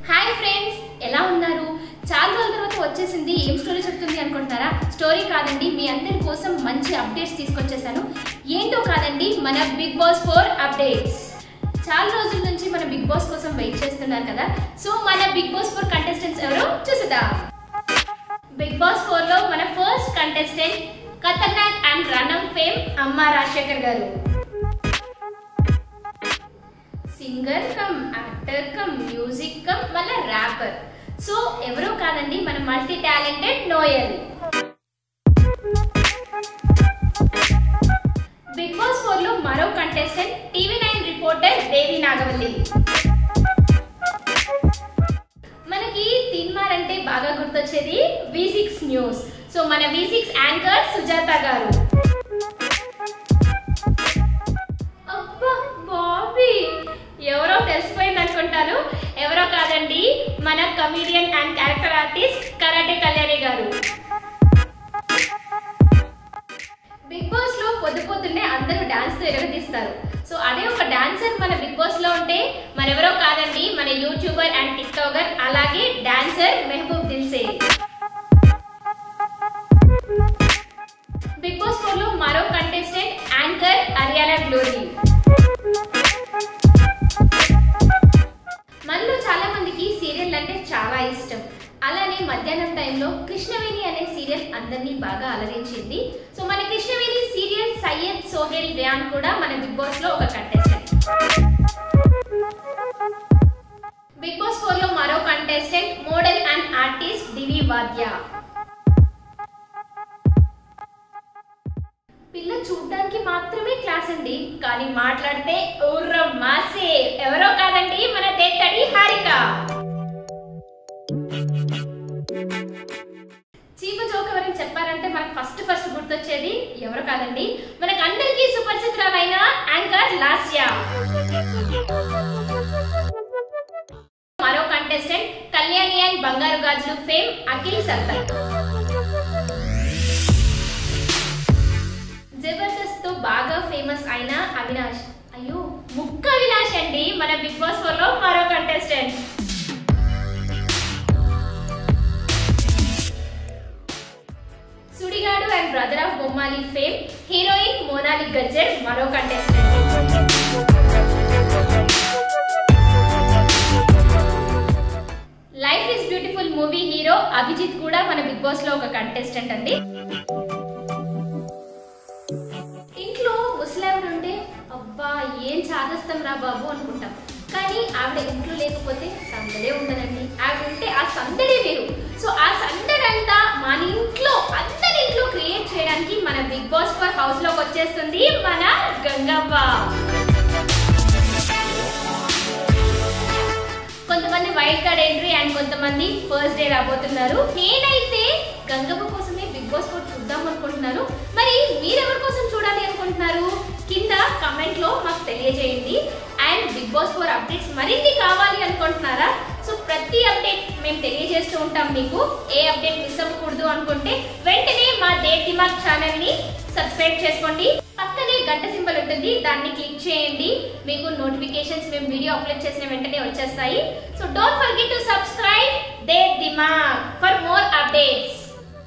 hi friends ఎలా ఉన్నారు చాలా రోజుల తర్వాత వచ్చేసింది ఏం స్టోరీ చెప్తుంది అనుకుంటున్నారా స్టోరీ కాదండి మీ అందరి కోసం మంచి అప్డేట్స్ తీసుకొచ్చేసాను ఏంటో కాదండి మన బిగ్ బాస్ ఫోర్ అప్డేట్స్ చాలా రోజుల నుంచి మన బిగ్ బాస్ కోసం వెయిట్ చేస్తున్నారు కదా సో మన బిగ్ బాస్ ఫోర్ కంటెస్టెంట్స్ ఎవరో చూసేద్దాం బిగ్ బాస్ ఫోర్ లో మన ఫస్ట్ కంటెస్టెంట్ ఖతర్నాక్ అండ్ రనం ఫేమ్ అమ్మ రాజశేఖర్ గారు singer cum actor cum music cum మళ్ళీ ర్యాపర్ సో ఎవరో కాదండి మన multi talented Noel Bigg Boss four లో మరో contestant TV nine reporter Devi Nagavalli మనకి తిన్మార్ అంటే బాగా గుర్తొచ్చేది వి సిక్స్ న్యూస్ సో మన వి సిక్స్ యాంకర్ సుజాత గారు అబ్బా బాబీ ఎవరో తెలిసిపోయింది అనుకుంటాను ఎవరో కాదండి మన comedian and character artist karate Kalyani గారు బిగ్ బాస్ లో పొద్దు పొద్దున్నే అందరూ డాన్స్ తో ఎరగదీస్తారు సో అదే ఒక డాన్సర్ మన బిగ్ బాస్ లో ఉంటే మరెవరో కాదండి మన యూట్యూబర్ అండ్ టిక్ టాకర్ అలాగే dancer Mehaboob Dilse Bigg Boss four లో మరో కంటెస్టెంట్ యాంకర్ అరియానా గ్లోరీ మనలో చాలా మందికి సీరియల్ అంటే చాలా ఇష్టం అలానే మధ్యాహ్నం టైంలో కృష్ణవేణి అనే సీరియల్ అందరినీ బాగా అలరించింది సో మన కృష్ణవేణి సీరియల్ సయ్యద్ సోహెల్ రియాన్ కూడా మన బిగ్ బాస్ లో ఒక కంటెస్టెంట్ బిగ్ బాస్ ఫోర్ లో మరో contestant model and artist Divi Vadthya పిల్ల చూడ్డానికి మాత్రమే క్లాస్ అండి కానీ మాట్లాడితే ఊర్ర మాసే ఎవరో కాదండి మన దేత్తడి హారిక చీప జోక్ ఎవరైనా చెప్పారంటే మనకు ఫస్ట్ ఫస్ట్ గుర్తొచ్చేది ఎవరు కాదండి మనకు అందరికీ సుపరిచితురాలైన యాంకర్ లాస్యా మరో కంటెస్టెంట్ కళ్యాణి అండ్ బంగారు గాజులు ఫేమ్ అఖిల్ సత్తర్ జబర్దస్త్ తో బాగా ఫేమస్ అయిన అవినాష్ అయ్యో ముక్క అవినాష్ అండి మన బిగ్ బాస్ ఫోర్ లో మరో contestant Sudigadu and brother of Bommali fame heroine Monal Gajjar మరో contestant life is beautiful movie hero Abhijeet కూడా మన బిగ్ బాస్ లో ఒక కంటెస్టెంట్ అండి ఇంట్లో ముసలావిడ ఉంటే అబ్బా ఏం చాదస్తాం రా బాబు అనుకుంటాం కానీ ఆవిడ ఇంట్లో లేకపోతే సందడే ఉండదండి ఆవిడ ఉంటే ఆ సందడే వేరు సో ఆ సందడి అంతా మన ఇంట్లో అందరి ఇంట్లో క్రియేట్ చేయడానికి మన బిగ్ బాస్ ఫర్ హౌస్ లోకి వచ్చేస్తుంది మన గంగవ్వ కొంతమంది వైల్డ్ కార్డ్ ఎంట్రీ అండ్ కొంతమంది ఫస్ట్ డే రాబోతున్నారు నేనైతే గంగవ్వ కోసమే బిగ్ బాస్ ఫోర్ చూద్దాం అనుకుంటున్నాను మరి మీరెవరి కోసం చూడాలి అనుకుంటున్నారు కింద కమెంట్ లో మాకు తెలియజేయండి and Bigg Boss four updates మరిన్ని కావాలి అనుకుంటున్నారా సో ప్రతి అప్డేట్ మేము తెలియజేస్తూ ఉంటాం మీకు ఏ అప్డేట్ మిస్ అవ్వకూడదు అనుకుంటే వెంటనే మా డే దిమాగ్ ఛానల్ ని సబ్స్క్రైబ్ చేసుకోండి పక్కనే గంట సింబల్ ఉంటుంది దాన్ని క్లిక్ చేయండి మీకు నోటిఫికేషన్స్ మేము వీడియో అప్లోడ్ చేసిన వెంటనే వచ్చేస్తాయి so don't forget to subscribe the Dimaag for more updates